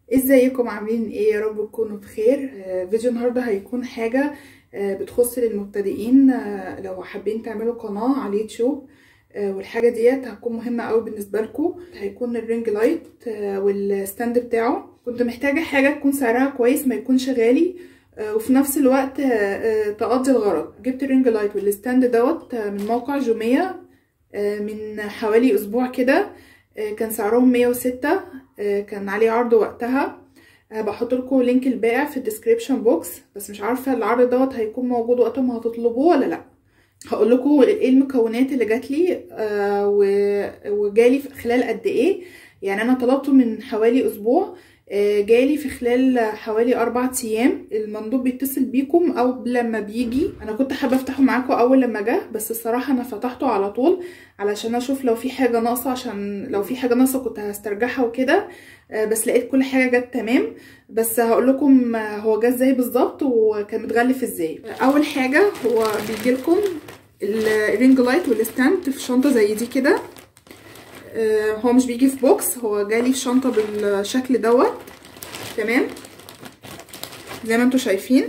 ازيكم عاملين ايه يا رب تكونوا بخير آه، فيديو النهارده هيكون حاجه آه، بتخص للمبتدئين آه، لو حابين تعملوا قناه على اليوتيوب آه، والحاجه ديت هتكون مهمه قوي بالنسبه لكم هيكون الرينج لايت آه، والستاند بتاعه كنت محتاجه حاجه تكون سعرها كويس ما يكونش غالي آه، وفي نفس الوقت آه، آه، تقضي الغرض جبت الرينج لايت والستاند دوت آه، من موقع جوميا آه، من حوالي اسبوع كده آه، كان سعرهم 106 آه، كان عليه عرض وقتها آه، بحط لكم لينك البائع في الديسكريبشن بوكس بس مش عارفه العرض دوت هيكون موجود وقت ما هتطلبوه ولا لا هقول لكم ايه المكونات اللي جات لي آه، و- وجالي في خلال قد ايه يعني انا طلبته من حوالي اسبوع آه، جالي في خلال حوالي أربع أيام المندوب بيتصل بيكم أو لما بيجي أنا كنت حابة أفتحه معاكم أول لما جه بس الصراحة أنا فتحته على طول علشان أشوف لو في حاجة ناقصة عشان لو في حاجة ناقصة كنت هسترجعها وكده آه، بس لقيت كل حاجة جت تمام بس هقول لكم هو جه ازاي بالظبط وكان متغلف ازاي أول حاجة هو بيجيلكم الرينج لايت والستاند في شنطة زي دي كده آه، هو مش بيجي في بوكس هو جالي في شنطة بالشكل دوت تمام زي ما انتم شايفين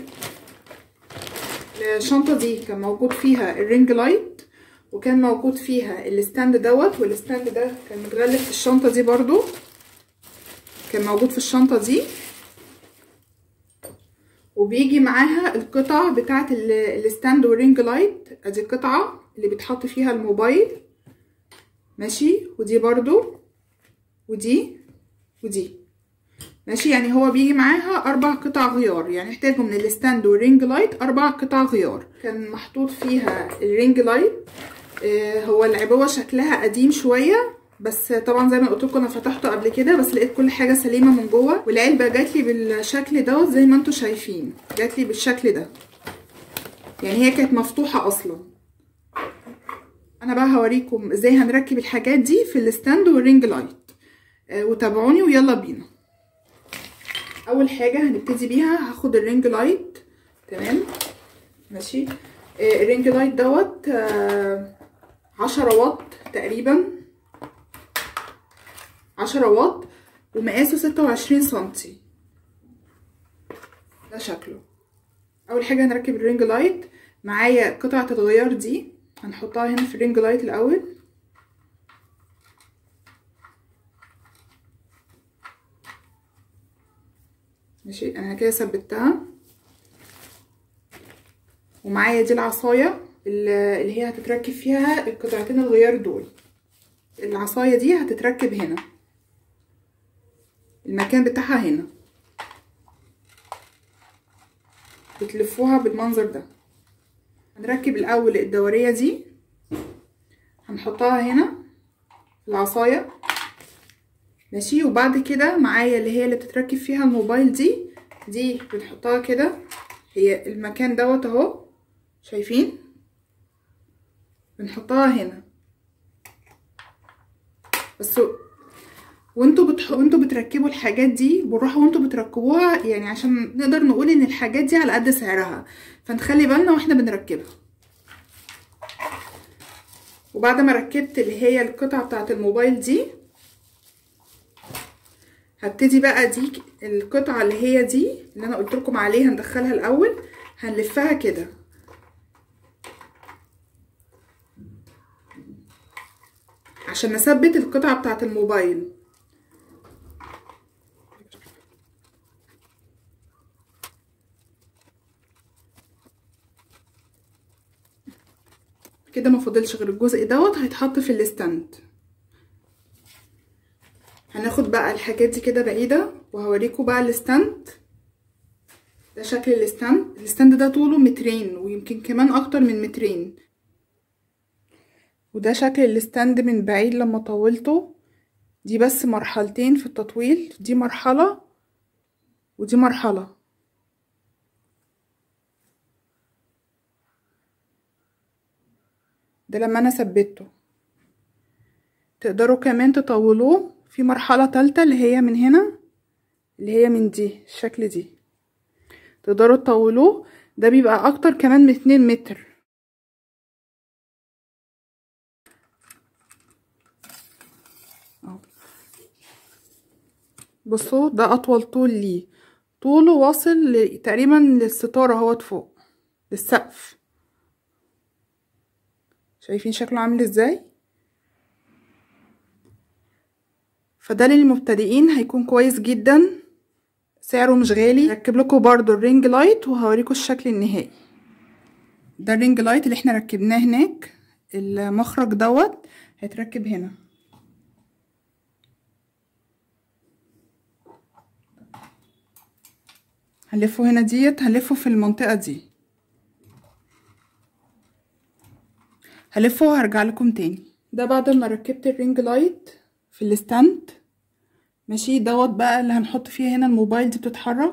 الشنطة دي كان موجود فيها الرينج لايت وكان موجود فيها الستاند دوت والستاند ده كان متغلف في الشنطة دي برضو كان موجود في الشنطة دي وبيجي معاها القطع بتاعة الستاند والرينج لايت ادي القطعة اللي بيتحط فيها الموبايل ماشي ودي برضو ودي ودي ماشي يعني هو بيجي معاها اربع قطع غيار يعني احتاجوا من الستاند والرينج لايت اربع قطع غيار كان محطوط فيها الرينج لايت آه هو العبوه شكلها قديم شويه بس طبعا زي ما قلت لكم انا فتحته قبل كده بس لقيت كل حاجه سليمه من جوه والعلبه جات لي بالشكل دوت زي ما انتم شايفين جات لي بالشكل ده يعني هي كانت مفتوحه اصلا انا بقى هوريكم ازاي هنركب الحاجات دي في الستاند والرينج لايت آه وتابعوني ويلا بينا اول حاجه هنبتدي بيها هاخد الرينج لايت تمام ماشي آه الرينج لايت دوت آه عشرة واط تقريبا عشرة واط ومقاسه ستة وعشرين سنتي ده شكله اول حاجه هنركب الرينج لايت معايا قطعه الغيار دي هنحطها هنا في الرينج لايت الاول ماشي انا كده ثبتها ومعايا دي العصايه اللي هي هتتركب فيها القطعتين الغيار دول العصايه دي هتتركب هنا المكان بتاعها هنا بتلفوها بالمنظر ده هنركب الاول الدوريه دي هنحطها هنا في العصايه ماشي وبعد كده معايا اللي هي اللي بتتركب فيها الموبايل دي دي بنحطها كده هي المكان دوت اهو شايفين بنحطها هنا بس وانتوا بتح... وانتوا بتركبوا الحاجات دي بالراحه وانتوا بتركبوها يعني عشان نقدر نقول ان الحاجات دي على قد سعرها فنخلي بالنا واحنا بنركبها وبعد ما ركبت اللي هي القطعه بتاعه الموبايل دي هبتدي بقى دي القطعه اللي هي دي اللي انا قلت لكم عليها ندخلها الاول هنلفها كده عشان نثبت القطعه بتاعه الموبايل كده ما فاضلش غير الجزء دوت هيتحط في الستاند هناخد بقى الحاجات دي كده بعيده وهوريكم بقى الستاند ده شكل الستاند الستاند ده طوله مترين ويمكن كمان اكتر من مترين وده شكل الستاند من بعيد لما طولته دي بس مرحلتين في التطويل دي مرحله ودي مرحله ده لما انا ثبته تقدروا كمان تطولوه في مرحلة تالتة اللي هي من هنا اللي هي من دي الشكل دي تقدروا تطولوه ده بيبقى اكتر كمان من اتنين متر بصوا ده اطول طول ليه طوله واصل تقريبا للستاره اهوت فوق للسقف شايفين شكله عامل ازاي فده للمبتدئين هيكون كويس جدا سعره مش غالي ركب لكم برضو الرينج لايت وهوريكم الشكل النهائي ده الرينج لايت اللي احنا ركبناه هناك المخرج دوت هيتركب هنا هنلفه هنا ديت هنلفه في المنطقة دي هلفه وهرجع لكم تاني ده بعد ما ركبت الرينج لايت في الستاند ماشي دوت بقى اللي هنحط فيها هنا الموبايل دي بتتحرك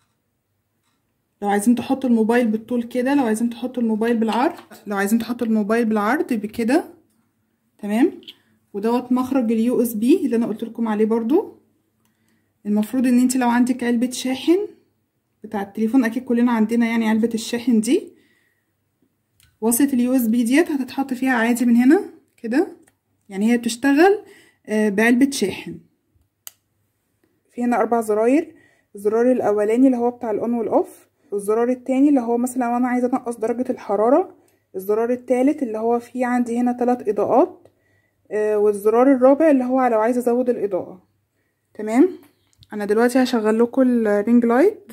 لو عايزين تحطوا الموبايل بالطول كده لو عايزين تحطوا الموبايل بالعرض لو عايزين تحطوا الموبايل بالعرض بكده تمام ودوت مخرج اليو اس بي اللي انا قلت لكم عليه برضو المفروض ان انت لو عندك علبه شاحن بتاع التليفون اكيد كلنا عندنا يعني علبه الشاحن دي وصلة اليو اس بي ديت هتتحط فيها عادي من هنا كده يعني هي بتشتغل بعلبة شاحن في هنا اربع زراير الزرار الاولاني اللي هو بتاع الاون والاوف والزرار التاني اللي هو مثلا لو انا عايزه انقص درجه الحراره الزرار التالت اللي هو فيه عندي هنا ثلاث اضاءات والزرار الرابع اللي هو لو عايزه ازود الاضاءه تمام انا دلوقتي هشغل لكم الرينج لايت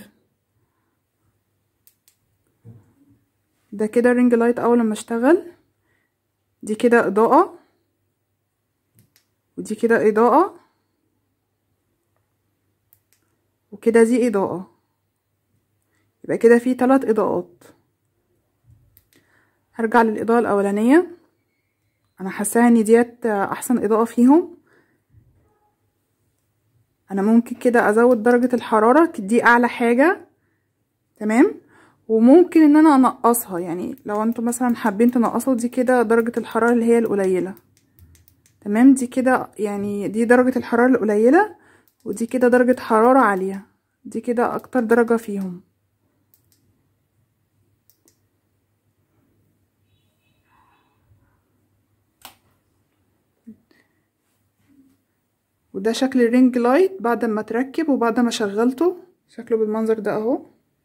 ده كده الرينج لايت اول لما اشتغل دي كده اضاءة ودي كده اضاءة وكده دي اضاءة يبقى كده في ثلاث اضاءات هرجع للاضاءة الاولانية انا حاساها ان ديت احسن اضاءة فيهم انا ممكن كده ازود درجة الحرارة دي اعلى حاجة تمام وممكن ان انا انقصها يعني لو انتوا مثلا حابين تنقصوا دي كده درجة الحرارة اللي هي القليلة تمام دي كده يعني دي درجة الحرارة القليلة ودي كده درجة حرارة عالية دي كده اكتر درجة فيهم وده شكل الرينج لايت بعد ما تركب وبعد ما شغلته شكله بالمنظر ده اهو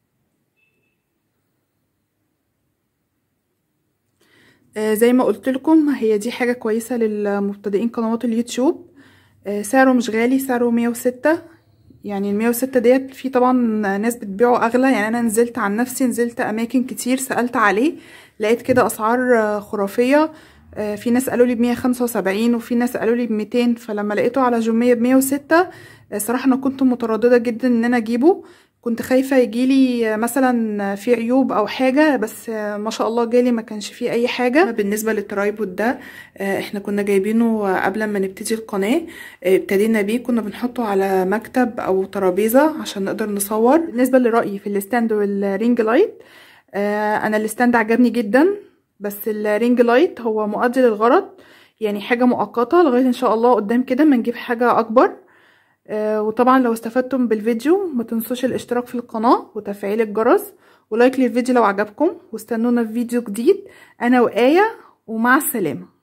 آه زي ما قلت لكم هي دي حاجه كويسه للمبتدئين قنوات اليوتيوب آه سعره مش غالي سعره 106 يعني ال 106 ديت في طبعا ناس بتبيعه اغلى يعني انا نزلت عن نفسي نزلت اماكن كتير سالت عليه لقيت كده اسعار خرافيه آه في ناس قالوا لي ب 175 وفي ناس قالوا لي ب 200 فلما لقيته على جمية ب 106 صراحه انا كنت متردده جدا ان انا اجيبه كنت خايفه يجيلي مثلا في عيوب او حاجه بس ما شاء الله جالي ما كانش فيه اي حاجه بالنسبه للترايبود ده احنا كنا جايبينه قبل ما نبتدي القناه ابتدينا بيه كنا بنحطه على مكتب او ترابيزه عشان نقدر نصور بالنسبه لرايي في الستاند والرينج لايت انا الستاند عجبني جدا بس الرينج لايت هو مؤدي للغرض يعني حاجه مؤقته لغايه ان شاء الله قدام كده ما نجيب حاجه اكبر آه وطبعا لو استفدتم بالفيديو ما تنسوش الاشتراك في القناة وتفعيل الجرس ولايك للفيديو لو عجبكم واستنونا في فيديو جديد انا وآية ومع السلامة